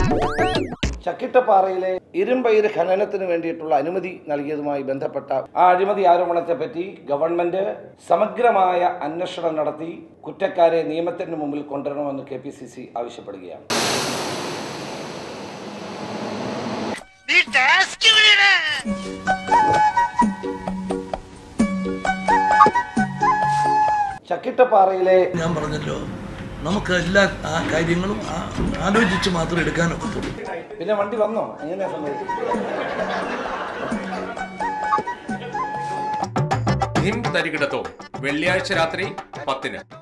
ചക്കിട്ടപ്പാറയിലെ ഇരുമ്പയിര് ഖനനത്തിന് വേണ്ടിയിട്ടുള്ള അനുമതി നൽകിയതുമായി ബന്ധപ്പെട്ട ആ അഴിമതി ആരോപണത്തെ പറ്റി ഗവൺമെന്റ് സമഗ്രമായ അന്വേഷണം നടത്തി കുറ്റക്കാരെ നിയമത്തിന് മുമ്പിൽ കൊണ്ടുവരണമെന്ന് കെ പി സി സി ആവശ്യപ്പെടുകയാണ് ചക്കിട്ടപ്പാറയിലെ ഞാൻ പറഞ്ഞല്ലോ നമുക്ക് എല്ലാ ആ കാര്യങ്ങളും ആ- ആലോചിച്ച് മാത്രം എടുക്കാൻ ഒക്കത്തുള്ളൂ പിന്നെ വണ്ടി വന്നോ എങ്ങനെയാ സംഭവിച്ചത് ഹിം തരികിടത്തോ വെള്ളിയാഴ്ച രാത്രി പത്തിന്